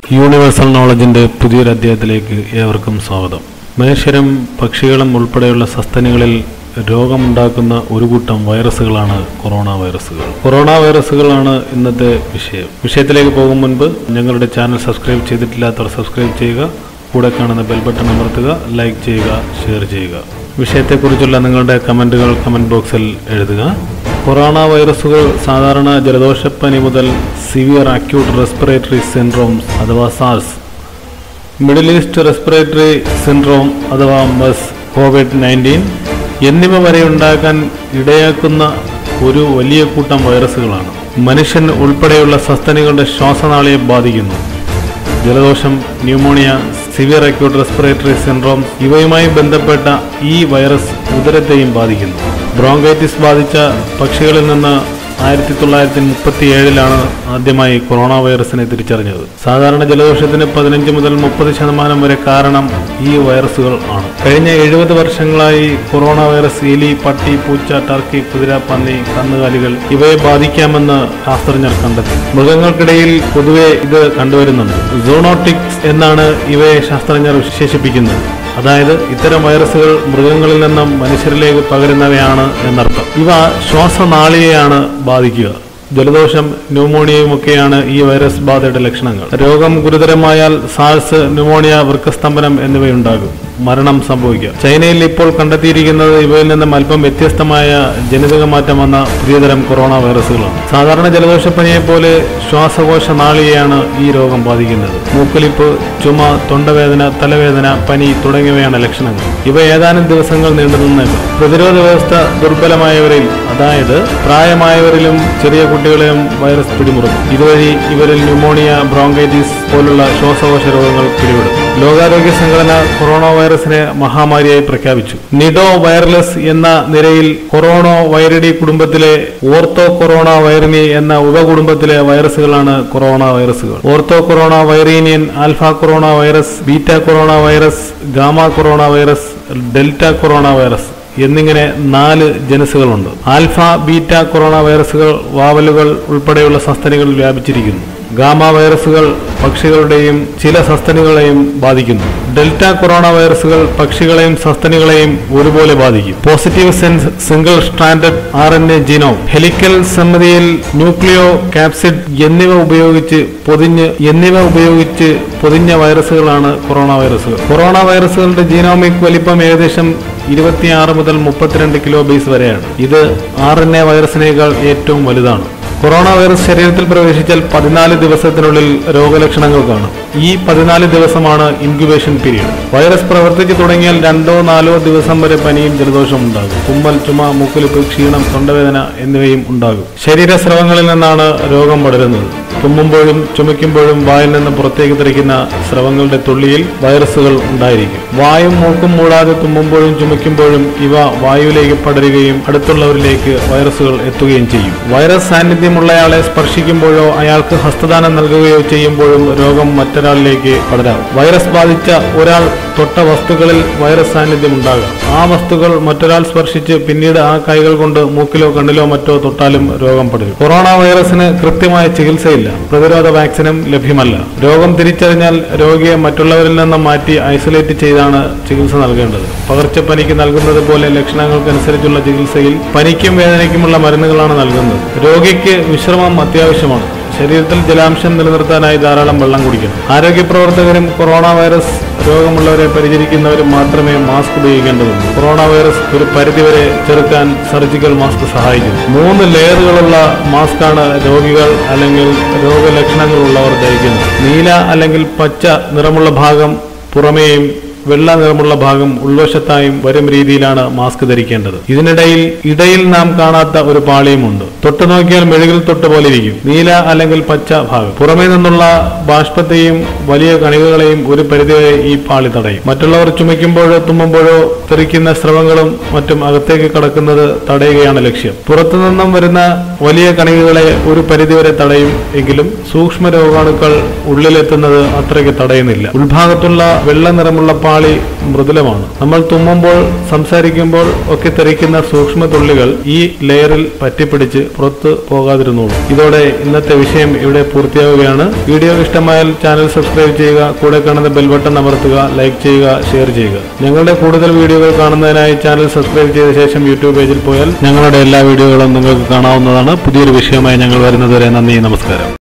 universal നോളജിന്റെ പുതിയൊരു അധ്യായത്തിലേക്ക് ഏവർക്കും സ്വാഗതം മനുഷ്യരും പക്ഷികളും ഉൾപ്പെടെയുള്ള സസ്തനികളിൽ രോഗമുണ്ടാക്കുന്ന ഒരു കൂട്ടം വൈറസുകളാണ് കൊറോണ വൈറസുകൾ കൊറോണ വൈറസുകളാണ് ഇന്നത്തെ വിഷയം വിഷയത്തിലേക്ക് പോകും മുൻപ് ഞങ്ങളുടെ ചാനൽ സബ്സ്ക്രൈബ് ചെയ്തിട്ടില്ലാത്തവർ സബ്സ്ക്രൈബ് ചെയ്യുക കൂടെ കാണുന്ന ബെൽ ബട്ടൺ അമർത്തുക ലൈക്ക് ചെയ്യുക ഷെയർ ചെയ്യുക വിഷയത്തെക്കുറിച്ചുള്ള നിങ്ങളുടെ കമൻറ്റുകൾ കമൻറ്റ് ബോക്സിൽ എഴുതുക കൊറോണ വൈറസുകൾ സാധാരണ ജലദോഷപ്പനി മുതൽ സിവിയർ അക്യൂട്ട് റെസ്പിറേറ്ററി സിൻഡ്രോംസ് അഥവാ SARS middle east respiratory syndrome അഥവാ മസ് കോവിഡ് നയൻറ്റീൻ എന്നിവ വരെ ഉണ്ടാക്കാൻ ഇടയാക്കുന്ന ഒരു വലിയ കൂട്ടം വൈറസുകളാണ് മനുഷ്യൻ ഉൾപ്പെടെയുള്ള സസ്തനികളുടെ ശ്വാസനാളിയെ ബാധിക്കുന്നു ജലദോഷം pneumonia severe acute respiratory syndrome ഇവയുമായി ബന്ധപ്പെട്ട ഈ വൈറസ് ഉദരത്തെയും ബാധിക്കുന്നു ബ്രോങ്കൈറ്റിസ് ബാധിച്ച പക്ഷികളിൽ നിന്ന് ആയിരത്തി തൊള്ളായിരത്തി മുപ്പത്തി ഏഴിലാണ് ആദ്യമായി കൊറോണ വൈറസിനെ തിരിച്ചറിഞ്ഞത് സാധാരണ ജലദോഷത്തിന് പതിനഞ്ച് മുതൽ മുപ്പത് ശതമാനം വരെ കാരണം ഈ വൈറസുകൾ ആണ് കഴിഞ്ഞ എഴുപത് വർഷങ്ങളായി കൊറോണ വൈറസ് എലി പട്ടി പൂച്ച ടർക്കി കുതിര പന്നി കന്നുകാലികൾ ഇവയെ ബാധിക്കാമെന്ന് ശാസ്ത്രജ്ഞർ കണ്ടെത്തി മൃഗങ്ങൾക്കിടയിൽ പൊതുവെ ഇത് കണ്ടുവരുന്നുണ്ട് സോണോട്ടിക്സ് എന്നാണ് ഇവയെ ശാസ്ത്രജ്ഞർ വിശേഷിപ്പിക്കുന്നത് അതായത് ഇത്തരം വൈറസുകൾ മൃഗങ്ങളിൽ നിന്നും മനുഷ്യരിലേക്ക് പകരുന്നവയാണ് എന്നർത്ഥം ഇവ ശ്വാസനാളിയെയാണ് ബാധിക്കുക ജലദോഷം ന്യൂമോണിയയും ഒക്കെയാണ് ഈ വൈറസ് ബാധയുടെ ലക്ഷണങ്ങൾ രോഗം ഗുരുതരമായാൽ സാൾസ് ന്യൂമോണിയ വൃക്കസ്തംഭനം എന്നിവയുണ്ടാകും മരണം സംഭവിക്കാം ചൈനയിൽ ഇപ്പോൾ കണ്ടെത്തിയിരിക്കുന്നത് ഇവയിൽ നിന്നും അല്പം വ്യത്യസ്തമായ ജനിതക മാറ്റം വന്ന പുതിയതരം കൊറോണ വൈറസുകളാണ് സാധാരണ ജലദോഷപ്പനിയെ പോലെ ശ്വാസകോശ നാളിയെയാണ് ഈ രോഗം ബാധിക്കുന്നത് മൂക്കൊലിപ്പ് ചുമ തൊണ്ടവേദന തലവേദന പനി തുടങ്ങിയവയാണ് ലക്ഷണങ്ങൾ ഇവ ഏതാനും ദിവസങ്ങൾ നീണ്ടുനിന്നേക്കാം പ്രതിരോധ വ്യവസ്ഥ ദുർബലമായവരിൽ അതായത് പ്രായമായവരിലും ചെറിയ കുട്ടികളെയും വൈറസ് പിടിമുറുക്കും ഇതുവഴി ഇവരിൽ ന്യൂമോണിയ ബ്രോങ്കൈറ്റിസ് പോലുള്ള ശ്വാസകോശ രോഗങ്ങൾ പിടിപെടും ലോകാരോഗ്യ സംഘടന കൊറോണ വൈറസിനെ മഹാമാരിയായി പ്രഖ്യാപിച്ചു നിഡോ വൈറലസ് എന്ന നിരയിൽ കൊറോണോ വൈറഡി കുടുംബത്തിലെ ഓർത്തോ കൊറോണ വൈറിനി എന്ന ഉപകുടുംബത്തിലെ വൈറസുകളാണ് കൊറോണ വൈറസുകൾ ഓർത്തോ കൊറോണ വൈറീനിയൻ alpha coronavirus beta coronavirus gamma coronavirus delta coronavirus എന്നിങ്ങനെ നാല് ജനസുകളുണ്ട് ആൽഫ ബീറ്റ കൊറോണ വൈറസുകൾ വാവലുകൾ ഉൾപ്പെടെയുള്ള സസ്തനികളിൽ വ്യാപിച്ചിരിക്കുന്നു ഗാമ വൈറസുകൾ പക്ഷികളുടെയും ചില സസ്തനികളെയും ബാധിക്കുന്നു ഡെൽറ്റ കൊറോണ വൈറസുകൾ പക്ഷികളെയും സസ്തനികളെയും ഒരുപോലെ ബാധിക്കും positive sense single stranded R N A genome helical സമ്മതിയിൽ ന്യൂക്ലിയോ കാപ്സിഡ് എന്നിവ ഉപയോഗിച്ച് പൊതിഞ്ഞ് എന്നിവ ഉപയോഗിച്ച് പൊതിഞ്ഞ വൈറസുകളാണ് കൊറോണ വൈറസുകൾ കൊറോണ വൈറസുകളുടെ ജീനോമിക് വലിപ്പം ഏകദേശം ഇരുപത്തിയാറ് മുതൽ മുപ്പത്തിരണ്ട് കിലോ ബേസ് വരെയാണ് ഇത് ആർ എൻ എ വൈറസിനേക്കാൾ ഏറ്റവും വലുതാണ് കൊറോണ വൈറസ് ശരീരത്തിൽ പ്രവേശിച്ചാൽ പതിനാല് ദിവസത്തിനുള്ളിൽ രോഗലക്ഷണങ്ങൾ കാണും ഈ പതിനാല് ദിവസമാണ് ഇൻക്യുബേഷൻ പീരീഡ് വൈറസ് പ്രവർത്തിച്ചു തുടങ്ങിയാൽ രണ്ടോ നാലോ ദിവസം വരെ പനിയും ജലദോഷവും ഉണ്ടാകും തുമ്മൽ ചുമ മൂക്കൊലിപ്പ് ക്ഷീണം തൊണ്ടവേദന എന്നിവയും ഉണ്ടാകും ശരീരസ്രവങ്ങളിൽ നിന്നാണ് രോഗം പടരുന്നത് തുമ്മുമ്പോഴും ചുമയ്ക്കുമ്പോഴും വായിൽ നിന്ന് പുറത്തേക്ക് തെറിക്കുന്ന സ്രവങ്ങളുടെ തുള്ളിയിൽ വൈറസുകൾ ഉണ്ടായിരിക്കും വായും മൂക്കും മൂടാതെ തുമ്മുമ്പോഴും ചുമയ്ക്കുമ്പോഴും ഇവ വായുവിലേക്ക് പടരുകയും അടുത്തുള്ളവരിലേക്ക് വൈറസുകൾ എത്തുകയും ചെയ്യും വൈറസ് സാന്നിധ്യമുള്ളയാളെ സ്പർശിക്കുമ്പോഴോ അയാൾക്ക് ഹസ്തദാനം നൽകുകയോ ചെയ്യുമ്പോഴും രോഗം മറ്റൊരാളിലേക്ക് പടരാം വൈറസ് ബാധിച്ച ഒരാൾ തൊട്ട വസ്തുക്കളിൽ വൈറസ് സാന്നിധ്യം ഉണ്ടാകാം ആ വസ്തുക്കൾ മറ്റൊരാൾ സ്പർശിച്ച് പിന്നീട് ആ കൈകൾ കൊണ്ട് മൂക്കിലോ കണ്ണിലോ മറ്റോ തൊട്ടാലും രോഗം പടരും കൊറോണ വൈറസിന് കൃത്യമായ ചികിത്സയില്ല പ്രതിരോധ വാക്സിനും ലഭ്യമല്ല രോഗം തിരിച്ചറിഞ്ഞാൽ രോഗിയെ മറ്റുള്ളവരിൽ നിന്ന് മാറ്റി ഐസൊലേറ്റ് ചെയ്താണ് ചികിത്സ നൽകേണ്ടത് പകർച്ചപ്പനിക്ക് നൽകുന്നത് പോലെ ലക്ഷണങ്ങൾക്കനുസരിച്ചുള്ള ചികിത്സയിൽ പനിക്കും വേദനയ്ക്കുമുള്ള മരുന്നുകളാണ് നൽകുന്നത് രോഗിക്ക് വിശ്രമം അത്യാവശ്യമാണ് ശരീരത്തിൽ ജലാംശം നിലനിർത്താനായി ധാരാളം വെള്ളം കുടിക്കണം ആരോഗ്യ പ്രവർത്തകരും കൊറോണ വൈറസ് രോഗമുള്ളവരെ പരിചരിക്കുന്നവരും മാത്രമേ മാസ്ക് ഉപയോഗിക്കേണ്ടതുള്ളൂ കൊറോണ വൈറസ് ഒരു പരിധിവരെ ചെറുക്കാൻ സർജിക്കൽ മാസ്ക് സഹായിക്കും മൂന്ന് ലെയറുകളുള്ള മാസ്കാണ് രോഗികൾ അല്ലെങ്കിൽ രോഗലക്ഷണങ്ങളുള്ളവർ ധരിക്കുന്നത് നീല അല്ലെങ്കിൽ പച്ച നിറമുള്ള ഭാഗം പുറമേയും വെള്ള നിറമുള്ള ഭാഗം ഉൾവശത്തായും വരും രീതിയിലാണ് മാസ്ക് ധരിക്കേണ്ടത് ഇതിനിടയിൽ ഇടയിൽ നാം കാണാത്ത ഒരു പാളിയുമുണ്ട് തൊട്ടു നോക്കിയാൽ മെഴുകിൽ തൊട്ട് പോലെ ഇരിക്കും നീല അല്ലെങ്കിൽ പച്ച ഭാഗം പുറമേ നിന്നുള്ള ബാഷ്പത്തെയും വലിയ കണികകളെയും ഒരു പരിധിവരെ ഈ പാളി തടയും മറ്റുള്ളവർ ചുമയ്ക്കുമ്പോഴോ തുമ്മുമ്പോഴോ തെറിക്കുന്ന സ്രവങ്ങളും മറ്റും അകത്തേക്ക് കടക്കുന്നത് തടയുകയാണ് ലക്ഷ്യം പുറത്തുനിന്നും വരുന്ന വലിയ കണികകളെ ഒരു പരിധിവരെ തടയും എങ്കിലും സൂക്ഷ്മ രോഗാണുക്കൾ ഉള്ളിലെത്തുന്നത് അത്രയ്ക്ക് തടയുന്നില്ല ഉൾഭാഗത്തുള്ള വെള്ള നിറമുള്ള പാളി പാളി മൃദുലമാണ് നമ്മൾ തുമ്മുമ്പോൾ സംസാരിക്കുമ്പോൾ ഒക്കെ തെറിക്കുന്ന സൂക്ഷ്മ തുള്ളികൾ ഈ ലെയറിൽ പറ്റിപ്പിടിച്ച് പുറത്ത് പോകാതിരുന്നോളൂ ഇതോടെ ഇന്നത്തെ വിഷയം ഇവിടെ പൂർത്തിയാവുകയാണ് വീഡിയോ ഇഷ്ടമായാൽ ചാനൽ സബ്സ്ക്രൈബ് ചെയ്യുക കൂടെ കാണുന്ന ബെൽ ബട്ടൺ അമർത്തുക ലൈക്ക് ചെയ്യുക ഷെയർ ചെയ്യുക ഞങ്ങളുടെ കൂടുതൽ വീഡിയോകൾ കാണുന്നതിനായി ചാനൽ സബ്സ്ക്രൈബ് ചെയ്ത ശേഷം യൂട്യൂബ് പേജിൽ പോയാൽ ഞങ്ങളുടെ എല്ലാ വീഡിയോകളും നിങ്ങൾക്ക് കാണാവുന്നതാണ് പുതിയൊരു വിഷയമായി ഞങ്ങൾ വരുന്നതുവരെ നന്ദി നമസ്കാരം